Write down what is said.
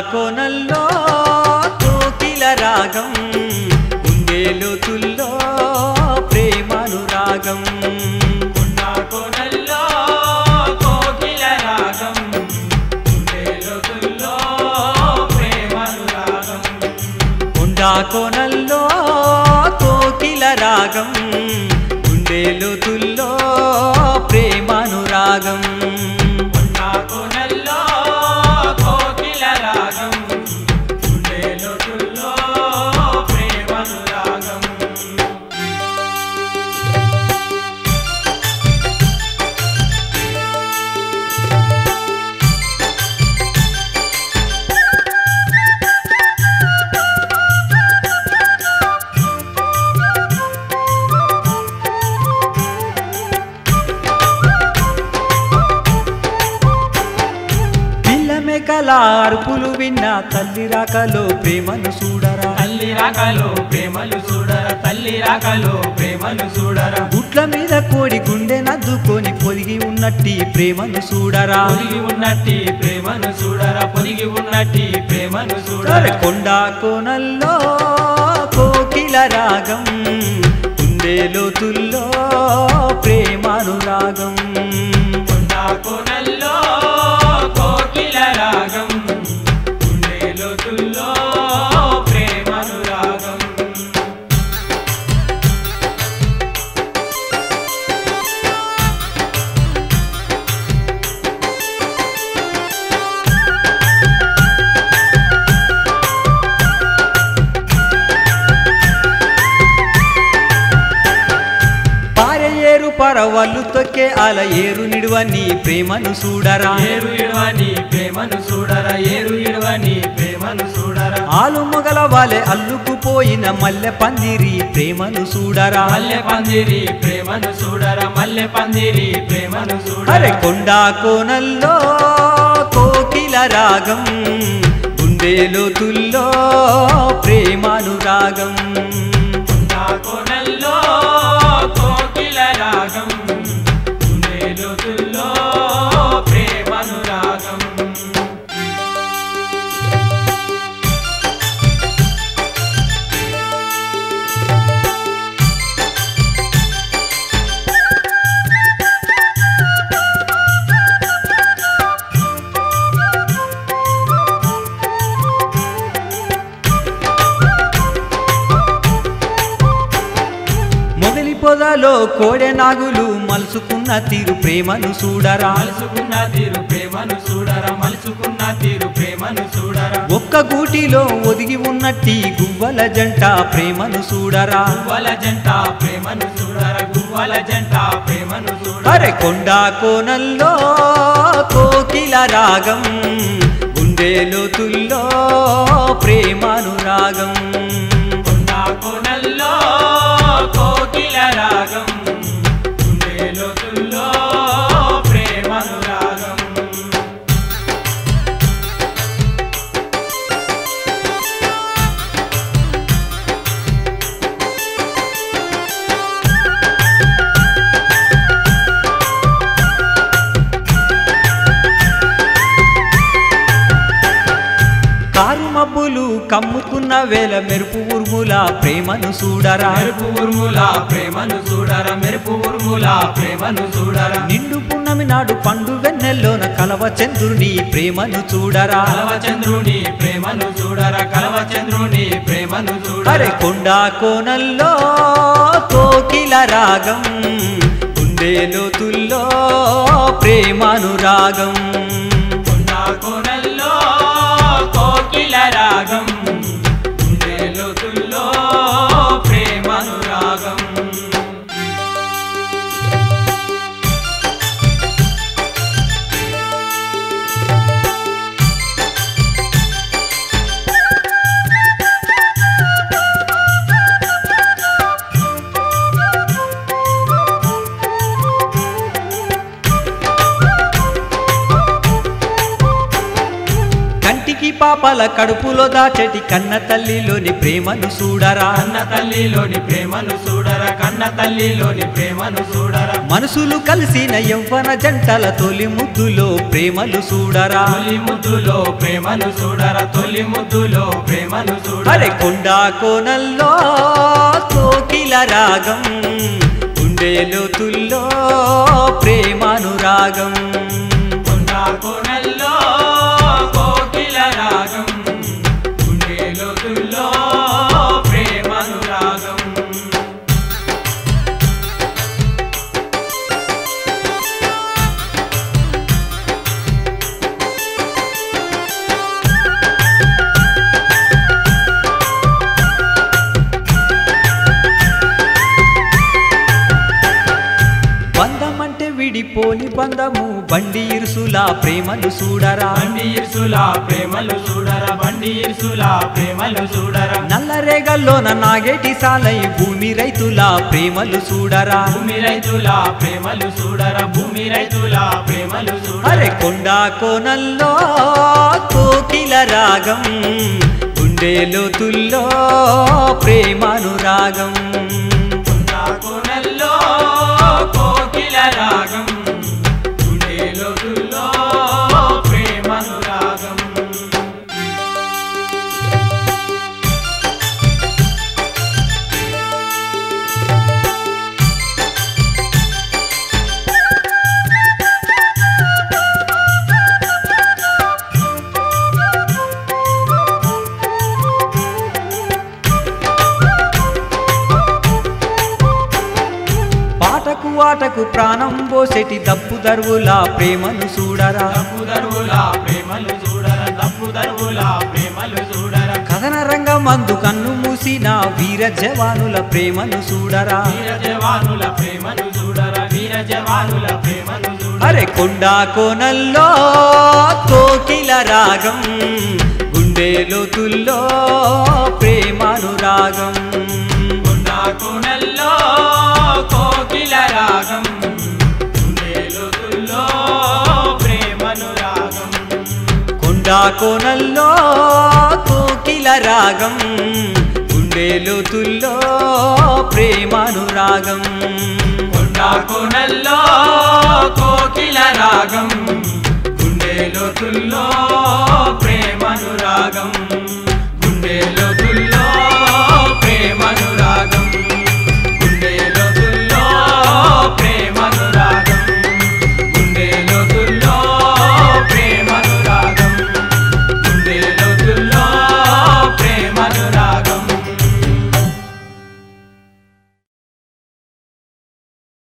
కోనల్లో కోకిల రాగం ఉందేలోతుల్లో ప్రేమానురాగం నా కోనల్లో కోకిల రాగం గుండెలోతుల్లో ప్రేమానురాగం కొండా కోనల్లో కోకిల రాగం ఉందేలోతుల్లో ప్రేమానురాగం నా కోనల్లో కోకిల రాగం గుండెలోతుల్లో ప్రేమానురాగం పిల్లమే కల అరుపులు విన్న తల్లి రాకలో ప్రేమను చూడరా తల్లి రాకలో ప్రేమలు చూడర తల్లి రాకలో ప్రేమలు చూడర గుట్ల మీద కోడి గుండె నద్దుకొని పొదిగి ఉన్నట్టి ప్రేమను చూడరా పొదిగి ఉన్నట్టి ప్రేమను చూడర పొదిగి ఉన్నట్టి ప్రేమను చూడర కొండా కోనల్లో కోకిల రాగం ఉందేలోతుల్లో ప్రేమానురాగం నా కోనల్లో కోకిల రాగం గుండెలోతుల్లో ప్రేమనురాగం పారె ఏరు పరవల్లు తొక్కే అల ఏరు నిడువని ప్రేమను చూడరా ఏరు ఇడవని ప్రేమను చూడర ఏరు ఇడవని ప్రేమను చూడర ఆలు మొగల వాలే అల్లుకుపోయిన మల్లె పందిరి ప్రేమను చూడరా మల్లె పందిరి ప్రేమను చూడర మల్లె పందిరి ప్రేమను అరే చూడర కొండా కోనల్లో కోకిల రాగం గుండెలోతుల్లో ప్రేమానురాగం నా కోనల్లో కోకిల రాగం గుండెలోతుల్లో ప్రేమనురాగం మొగలి పొదలో కోడె నాగులు మలుసుకున్న తీరు ప్రేమను చూడరా మలుసుకున్న తీరు ప్రేమను చూడర మలుసుకున్న తీరు ప్రేమను చూడర ఒక్క గూటిలో ఒదిగి ఉన్నట్టి గువ్వల జంట ప్రేమను చూడరా గువ్వల జంట ప్రేమను చూడర గువ్వల జంట ప్రేమను చూడర అరే కొండా కోనల్లో కోకిల రాగం గుండెలోతుల్లో ప్రేమానురాగం నా కోనల్లో కోకిల రాగం గుండెలోతుల్లో ప్రేమనురాగం కారు మబ్బులు కమ్ముకున్న వేల మెరుపు ఉర్ముల ప్రేమను చూడరా మెరుపు ఉర్ముల ప్రేమను చూడర మెరుపు ఉర్ముల ప్రేమను చూడర నిండు పున్నమి నాడు పండు వెన్నెల్లోన కలవ చంద్రుని ప్రేమను చూడరా కలవ చంద్రుని ప్రేమను చూడర కలవ చంద్రుని ప్రేమను అరే చూడర కొండా కోనల్లో కోకిల రాగం గుండెలోతుల్లో ప్రేమానురాగం నా కోనల్లో కోకిల రాగం గుండెలోతుల్లో ప్రేమనురాగం కంటికి పా పాపల కడుపులో దాచటి కన్న తల్లిలోని ప్రేమను చూడరా కన్న తల్లిలోని ప్రేమను చూడరా కన్న తల్లిలోని ప్రేమను చూడరా మనసులు కలిసిన యవ్వన జంటల తొలి ముద్దులో ప్రేమలు చూడరా తొలి ముద్దులో ప్రేమను చూడరా తొలి ముద్దులో ప్రేమను అరే చూడరా కొండా కోనల్లో కోకిల రాగం గుండెలోతుల్లో ప్రేమానురాగం కొండా కోనల్లో కోకిల రాగం గుండె లోతుల్లో ప్రేమనురాగం బంధమంటే విడిపోని బంధము బండి ఇరుసులా ప్రేమను చూడరా బండి ఇరుసులా ప్రేమలు చూడరా బండి ఇరుసులా ప్రేమలు చూడరా నల్లరేగల్లోన నాగేటి సాలై భూమి రైతుల ప్రేమలు చూడరా భూమి రైతుల ప్రేమలు చూడరా భూమి రైతుల ప్రేమలు అరే చూడరా కొండా కోనల్లో కోకిల రాగం గుండెలోతుల్లో ప్రేమానురాగం కొండా కోనల్లో కోకిల రాగం గుండె లోతుల్లో ప్రేమనురాగం పాటకు ఆటకు ప్రాణం పోసేటి దప్పు దరువుల ప్రేమను చూడరా తప్పు దరువుల ప్రేమలు చూడరా తప్పు దరువుల ప్రేమలు చూడరా కథన రంగమందు కన్ను మూసిన వీర జవానుల ప్రేమను చూడరా వీర జవానుల ప్రేమను చూడరా వీర జవానుల ప్రేమను చూడరా అరే కొండా కోనల్లో కోకిల రాగం గుండెలోతుల్లో ప్రేమానురాగం కొండా కోనల్లో కోకిల రాగం గుండె లోతుల్లో ప్రేమనురాగం కొండా కోనల్లో కోకిల రాగం గుండెలోతుల్లో ప్రేమానురాగం కొండా కోనల్లో